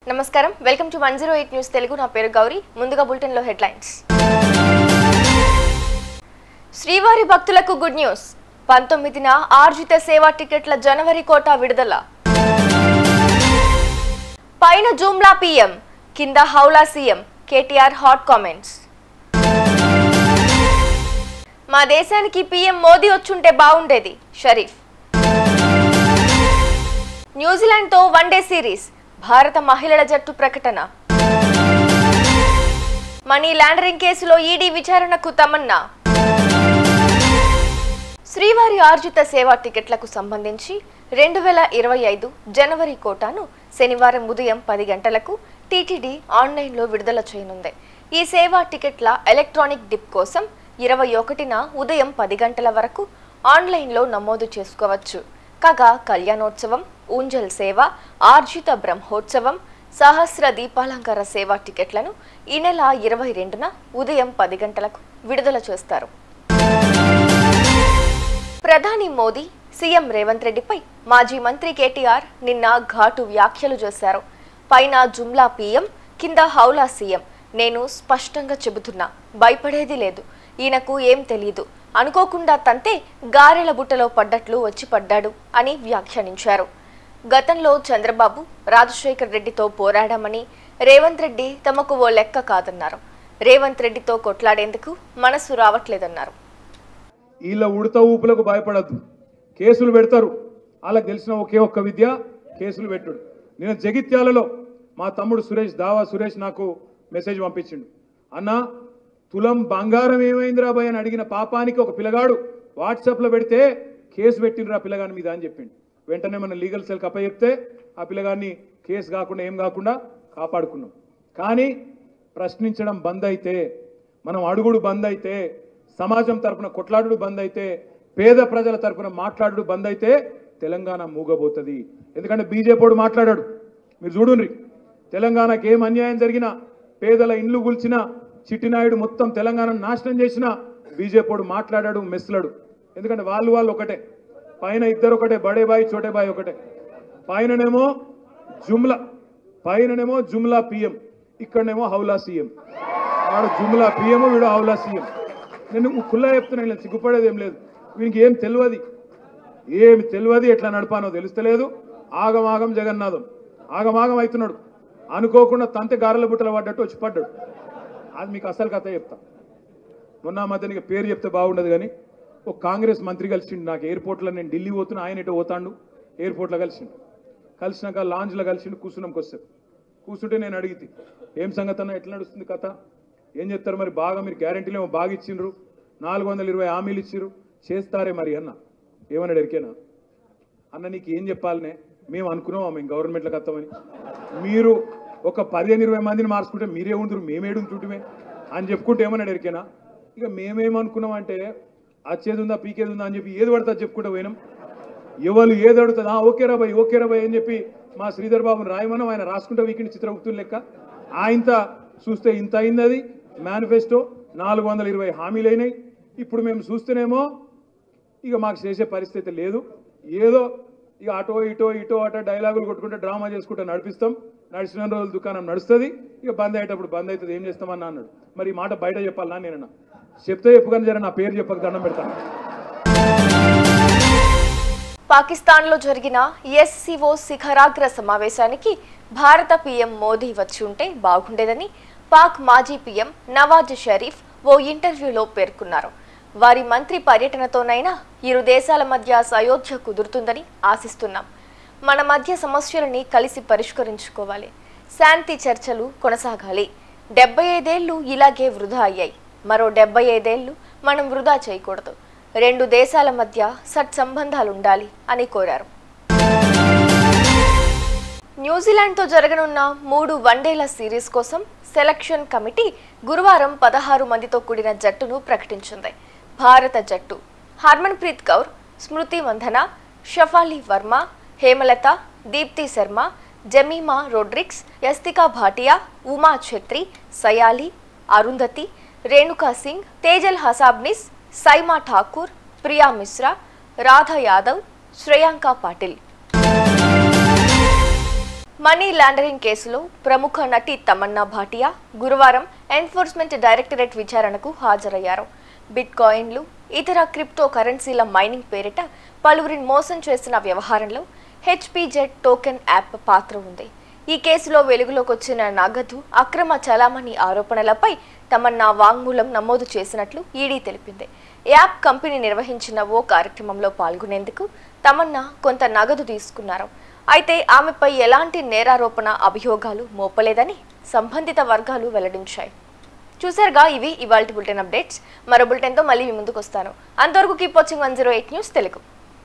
నమస్కారం welcome to one zero eight news Telugu నా పేరు గౌరీ ముందుగా బులెటిన్లో హెడ్లైన్స్ శ్రీవారి భక్తులకు గుడ్ న్యూస్ పంతొమ్మిదిన ఆర్జిత సేవా టికెట్ల జనవరి కోటా విడుదల పైన జూమ్లా పీఎం కింద హౌలా సీఎం కేటీఆర్ హాట్ కామెంట్స్ మా దేశానికి పీఎం మోదీ వచ్చుంటే బాగుండేది షరీఫ్ న్యూజిలాండ్తో వన్డే సిరీస్ భారత మహిళల జట్టు ప్రకటన మనీ లాండరింగ్ కేసులో ఈడీ విచారణకు తమన్నా శ్రీవారి ఆర్జిత సేవా టికెట్లకు సంబంధించి రెండు వేల ఇరవై ఐదు జనవరి కోటాను శనివారం ఉదయం పది గంటలకు టీటీడీ ఆన్లైన్లో విడుదల చేయనుంది ఈ సేవా టికెట్ల ఎలక్ట్రానిక్ డిప్ కోసం ఇరవై ఒకటిన ఉదయం పది గంటల వరకు ఆన్లైన్లో నమోదు చేసుకోవచ్చు కాగా కళ్యాణోత్సవం ఊంజల్ సేవ ఆర్జిత బ్రహ్మోత్సవం సహస్ర దీపాలంకార సేవా టికెట్లను ఈ నెల ఇరవై రెండున ఉదయం పది గంటలకు విడుదల చేస్తారు ప్రధాని మోదీ సీఎం రేవంత్ రెడ్డిపై మాజీ మంత్రి కేటీఆర్ నిన్న ఘాటు వ్యాఖ్యలు చేశారు పైన జుమ్లా పీఎం కింద హౌలా సీఎం నేను స్పష్టంగా చెబుతున్నా భయపడేది లేదు ఈయనకు ఏం తెలియదు అనుకోకుండా తంతే గారెల బుట్టలో పడ్డట్లు వచ్చి పడ్డాడు అని వ్యాఖ్యానించారు గతంలో చంద్రబాబు రాజశేఖర్ రెడ్డితో పోరాడామని రేవంత్ రెడ్డి తమకు ఓ లెక్క కాదన్నారు రేవంత్ రెడ్డితో కొట్లాడేందుకు మనసు రావట్లేదన్నారు వీళ్ళ ఉడత ఊపులకు భయపడద్దు కేసులు పెడతారు వాళ్ళకి తెలిసిన ఒకే ఒక్క విద్య కేసులు పెట్టుడు నేను జగిత్యాలలో మా తమ్ముడు సురేష్ దావా సురేష్ నాకు మెసేజ్ పంపించిండు అన్న తులం బంగారం ఏమైందిరా భయ్ అని అడిగిన పాపానికి ఒక పిల్లగాడు వాట్సాప్లో పెడితే కేసు పెట్టిండ్రు ఆ పిల్లగాని మీద అని చెప్పిండు వెంటనే మన లీగల్ సెల్ కప్ప చెప్తే ఆ పిల్లగాన్ని కేసు కాకుండా ఏం కాకుండా కాపాడుకున్నాం కానీ ప్రశ్నించడం బంద్ అయితే మనం అడుగుడు బంద్ అయితే సమాజం తరపున కొట్లాడుడు బంద్ అయితే పేద ప్రజల తరపున మాట్లాడుడు బంద్ అయితే తెలంగాణ మూగబోతుంది ఎందుకంటే బీజేపీడు మాట్లాడాడు మీరు చూడుండ్రి తెలంగాణకి ఏం అన్యాయం జరిగినా పేదల ఇండ్లు గుల్చినా చిట్టినాయుడు మొత్తం తెలంగాణ నాశనం చేసినా బీజేపీడు మాట్లాడాడు మెస్లడు ఎందుకంటే వాళ్ళు వాళ్ళు ఒకటే పైన ఇద్దరు ఒకటే బడే బాయ్ చోటే బాయ్ ఒకటే పైననేమో జుమ్లా పైననేమో జుమ్లా పిఎం ఇక్కడనేమో హౌలా సీఎం వాడు జుమ్లా పిఎం వీడు హౌలా సీఎం నేను కుల్లా చెప్తున్నాను ఇలా సిగ్గుపడేది ఏం లేదు వీనికి ఏం తెలియదు ఏమి తెలియదు ఎట్లా నడపానో తెలుస్తలేదు ఆగమాగం జగన్నాథం ఆగమాగం అవుతున్నాడు అనుకోకుండా తంతె గారెల బుట్టలు పడ్డట్టు వచ్చి పడ్డాడు అది మీకు అసలు కథ చెప్తా మొన్న ఆ మధ్య నీకు పేరు చెప్తే బాగుండదు కానీ ఒక కాంగ్రెస్ మంత్రి కలిసిండు నాకు ఎయిర్పోర్ట్లో నేను ఢిల్లీ పోతున్నా ఆయన ఎటో పోతాండు ఎయిర్పోర్ట్లో కలిసిండు కలిసినాక లాంజ్లో కలిసిండు కూర్చున్నాం కొద్దిసేపు కూర్చుంటే నేను అడిగితే ఏం సంగతి అన్న ఎట్లా నడుస్తుంది కథ ఏం చెప్తారు మరి బాగా మీరు గ్యారంటీలు ఏమో బాగా ఇచ్చిండ్రు నాలుగు వందల ఇరవై హామీలు ఇచ్చిర్రు చేస్తారే మరి అన్న ఏమన్నాడు ఎరికేనా అన్న నీకు ఏం చెప్పాలనే మేము అనుకున్నాం మేము గవర్నమెంట్లోకి వస్తామని మీరు ఒక పదిహేను ఇరవై మందిని మార్చుకుంటే మీరే ఉందరు మేమేడు చుట్టుమే అని చెప్పుకుంటే ఏమన్నాడు ఎరికేనా ఇక మేమేమనుకున్నాం అంటే వచ్చేది ఉందా పీకేది ఉందా అని చెప్పి ఏది పడితే అది చెప్పుకుంటూ పోయినాం ఎవరు ఏది అడుగుతుంది ఆ ఓకే రాబాయ్ ఓకే రాబాయ్ అని చెప్పి మా శ్రీధర్ బాబుని రాయమనం ఆయన రాసుకుంటే వీకెండ్ చిత్రగుప్తులు లెక్క ఆయనత చూస్తే ఇంత అయింది అది మేనిఫెస్టో నాలుగు వందల ఇరవై హామీలు అయినాయి ఇప్పుడు మేము చూస్తేనేమో ఇక మాకు చేసే పరిస్థితి లేదు ఏదో ఇక అటో ఇటో ఇటో అటో డైలాగులు కొట్టుకుంటే డ్రామా చేసుకుంటే నడిపిస్తాం నడిచిన రోజులు దుకాణం నడుస్తుంది ఇక బంద్ అయ్యేటప్పుడు బంద్ అవుతుంది ఏం చేస్తామని అన్నాడు మరి ఈ మాట బయట చెప్పాలన్నా నేనన్నా చెప్తే చెప్పుకొని జర నా పేరు చెప్పక దండం పెడతాను పాకిస్తాన్లో జరిగిన ఎస్సీఓ శిఖరాగ్ర సమావేశానికి భారత పీఎం మోదీ వచ్చి ఉంటే బాగుండేదని పాక్ మాజీ పీఎం నవాజ్ షరీఫ్ ఓ ఇంటర్వ్యూలో పేర్కొన్నారు వారి మంత్రి పర్యటనతోనైనా ఇరు దేశాల మధ్య సయోధ్య కుదురుతుందని ఆశిస్తున్నాం మన మధ్య సమస్యలని కలిసి పరిష్కరించుకోవాలి శాంతి చర్చలు కొనసాగాలి డెబ్బై ఐదేళ్లు ఇలాగే వృధా అయ్యాయి మరో డెబ్బై ఐదేళ్లు మనం వృధా చేయకూడదు రెండు దేశాల మధ్య సత్సంబంధాలు ఉండాలి అని కోరారు న్యూజిలాండ్తో జరగనున్న మూడు వన్డేల సిరీస్ కోసం సెలక్షన్ కమిటీ గురువారం పదహారు మందితో కూడిన జట్టును ప్రకటించింది భారత జట్టు Harmanpreet Kaur Smriti Mandhana Shafali Verma Hemalatha Deepti Sharma Jemimah Rodrigues Yastika Bhatia Uma Chhetri Sayali Arundhati Renuka Singh Tejal Hasabnis Saima Thakor Priya Mishra Radha Yadav Shreyanka Patil money laundering కేసులో ప్రముఖ నటి తమన్నా భాటియా గురువారం ఎన్ఫోర్స్మెంట్ డైరెక్టరేట్ విచారణకు హాజరయ్యారు బిట్ కాయిన్లు ఇతర క్రిప్టో కరెన్సీల మైనింగ్ పేరిట పలువురిని మోసం చేసిన వ్యవహారంలో హెచ్పిజెడ్ టోకెన్ యాప్ పాత్ర ఉంది ఈ కేసులో వెలుగులోకి వచ్చిన నగదు అక్రమ చలామణి ఆరోపణలపై తమన్నా వాంగ్మూలం నమోదు చేసినట్లు ఈడీ తెలిపింది యాప్ కంపెనీ నిర్వహించిన ఓ కార్యక్రమంలో పాల్గొనేందుకు తమన్నా కొంత నగదు తీసుకున్నారు అయితే ఆమెపై ఎలాంటి నేరారోపణ అభియోగాలు మోపలేదని సంబంధిత వర్గాలు వెల్లడించాయి చూసారుగా ఇవి ఇవాళ బులెటిన్ అప్డేట్స్ మరో బులెటిన్తో మళ్ళీ మీ ముందుకు వస్తాను అంతవరకు keep watching one zero eight news Telugu